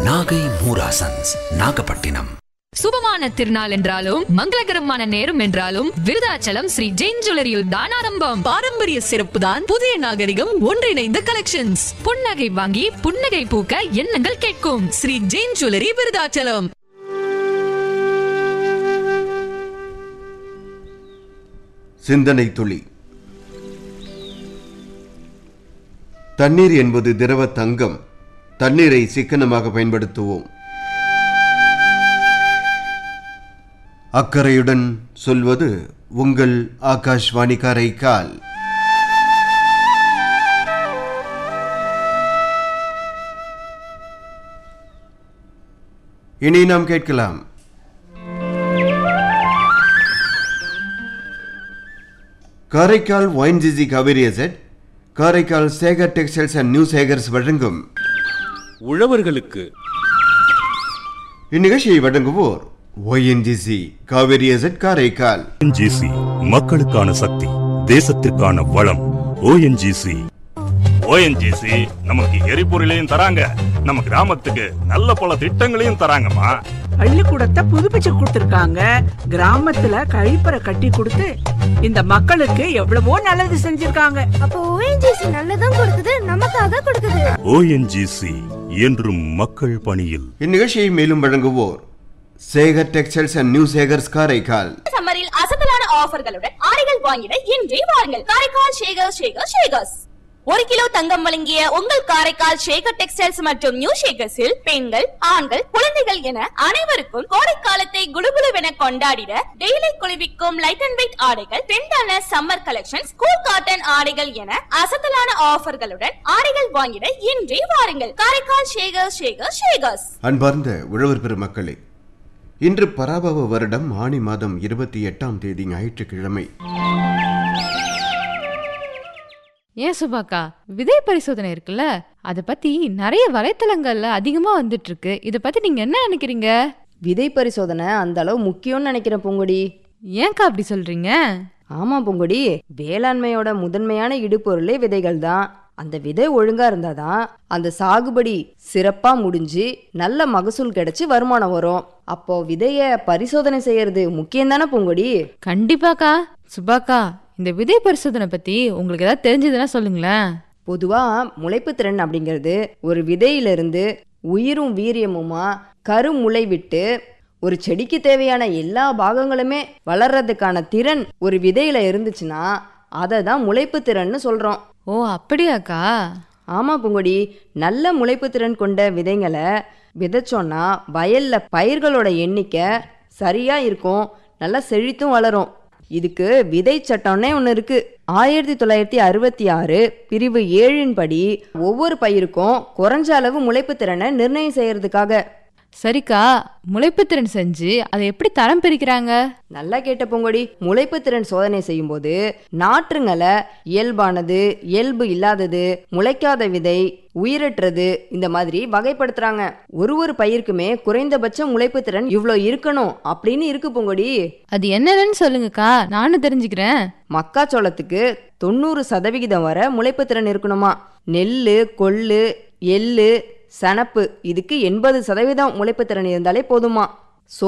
நாகை மூராசன்ஸ் நாகப்பட்டினம் சுபமான திருநாள் என்றாலும் மங்களகரமான நேரம் என்றாலும் விருதாச்சலம் ஸ்ரீ ஜெயின் ஜுவல்லரியில் தான் ஆரம்பம் பாரம்பரிய சிறப்பு தான் புதிய நாகரிகம் ஒன்றிணைந்த கலெக்ஷன்ஸ் புன்னகை வாங்கி புன்னகை பூக்க எண்ணங்கள் கேட்கும் ஸ்ரீ ஜெயின் ஜுவல்லரி விருதாச்சலம் சிந்தனை துளி தண்ணீர் என்பது திரவ தங்கம் தண்ணீரை சிக்கனமாக பயன்படுத்துவோம் அக்கறையுடன் சொல்வது உங்கள் ஆகாஷ்வாணி காரைக்கால் இனி நாம் கேட்கலாம் Karaikal ONGC Cauvery asset Karaikal Sekar textiles and new Sekars வழங்கும் உழவர்களுக்கு இந்நிகழ்ச்சியை வழங்குவோர் ONGC Cauvery asset Karaikal ONGC மக்களுக்கான சக்தி தேசத்திற்கான வளம் ஓஎன்ஜிசி ஓஎன்ஜிசி நமக்கு எரிபொருளையும் தராங்க நம்ம கிராமத்துக்கு நல்ல பல திட்டங்களையும் தராங்கம்மா பள்ளிக்கூடத்தை புதுப்பிச்சு கொடுத்திருக்காங்க கிராமத்துல கழிப்பறை கட்டி கொடுத்து இந்த மக்களுக்கு எவ்வளவோ நல்லது செஞ்சிருக்காங்க அப்போ ஓஎன்ஜிசி நல்லதும் கொடுக்குது நமக்காக கொடுக்குது ஓஎன்ஜிசி என்றும் மக்கள் பணியில் இந்நிகழ்ச்சியை மேலும் வழங்குவோர் Sekar textiles and new Sekars Karaikal சம்மரில் அசத்தலான ஆஃபர்களுடன் ஆடைகள் வாங்கிட இன்றே வாருங்கள் காரைக்கால் ஷேகர் ஷேகர் ஷேகர்ஸ் ஒரு கிலோ தங்கம் வழங்கிய உங்கள் காரைக்கால் ஷேகர் டெக்ஸ்டைல்ஸ் மற்றும் நியூ ஷேகர்ஸில் பெண்கள் ஆண்கள் குழந்தைகள் என அனைவருக்கும் கோடை காலத்தை குடுகுடுவென கொண்டாடிட டெய்லி குளிர்விக்கும் லைட் அண்ட் வெயிட் ஆடைகள் ட்ரெண்டான சம்மர் கலெக்ஷன் ஸ்கூல் காட்டன் ஆடைகள் என அசத்தலான ஆஃபர்களுடன் ஆடைகள் வாங்கிட இன்றே வாருங்கள் காரைக்கால் ஷேகர் ஷேகர் ஷேகர்ஸ் அன்பார்ந்த உழவர் பெருமக்களே இன்று பராபவ வருடம் ஆணி மாதம் இருபத்தி எட்டாம் தேதி ஞாயிற்றுக்கிழமை ஏன் சுபாக்கா விதை பரிசோதனை இருக்குல்ல அதை பத்தி நிறைய வலைத்தளங்கள்ல அதிகமா வந்துட்டு இருக்கு இத பத்தி நீங்க என்ன நினைக்கிறீங்க விதை பரிசோதனை அந்த அளவு முக்கியம்னு நினைக்கிறேன் பூங்கொடி ஏன்க்கா அப்படி சொல்றீங்க ஆமா பூங்கொடி வேளாண்மையோட முதன்மையான இடுபொருளே விதைகள் தான் அந்த விதை ஒழுங்கா இருந்தாதான் அந்த சாகுபடி சிறப்பா முடிஞ்சு நல்ல மகசூல் கிடைச்சு வருமானம் வரும் அப்போ விதைய பரிசோதனை செய்யறது முக்கியம் தானே பூங்கொடி கண்டிப்பாக்கா சுபாக்கா இந்த விதை பரிசோதனை பத்தி உங்களுக்கு ஏதாவது தெரிஞ்சதுன்னா சொல்லுங்களேன் பொதுவா முளைப்பு திறன் அப்படிங்கிறது ஒரு விதையிலிருந்து உயிரும் வீரியமுமா கருமுளை விட்டு ஒரு செடிக்கு தேவையான எல்லா பாகங்களுமே வளர்றதுக்கான திறன் ஒரு விதையில இருந்துச்சுன்னா அதை தான் முளைப்பு திறன்னு சொல்றோம் ஓ அப்படியாக்கா ஆமா பூங்கொடி நல்ல முளைப்பு திறன் கொண்ட விதைங்களை விதைச்சோன்னா வயல்ல பயிர்களோட எண்ணிக்கை சரியா இருக்கும் நல்லா செழித்தும் வளரும் இதுக்கு விதை சட்டம்னே ஒன்று இருக்கு ஆயிரத்தி தொள்ளாயிரத்தி அறுபத்தி ஆறு பிரிவு ஏழின் படி ஒவ்வொரு பயிருக்கும் குறைஞ்ச அளவு முளைப்பு திறனை நிர்ணயம் செய்யறதுக்காக சரிக்கா முளைப்புத்திறன் செஞ்சு அதை எப்படி தரம் பிரிக்கிறாங்க நல்லா கேட்ட பொங்கொடி முளைப்பு திறன் சோதனை செய்யும்போது நாற்றுங்களை இயல்பானது இயல்பு இல்லாதது முளைக்காத விதை உயிரற்றது இந்த மாதிரி வகைப்படுத்துறாங்க ஒரு ஒரு பயிருக்குமே குறைந்தபட்ச முளைப்பு திறன் இவ்வளோ இருக்கணும் அப்படின்னு இருக்கு பொங்கொடி அது என்னன்னு சொல்லுங்கக்கா நானும் தெரிஞ்சுக்கிறேன் மக்காச்சோளத்துக்கு தொண்ணூறு சதவிகிதம் வரை முளைப்பு திறன் இருக்கணுமா நெல்லு கொள்ளு எள்ளு சணப்பு இதுக்கு எண்பது சதவீதம் முளைப்பு திறன் இருந்தாலே போதுமா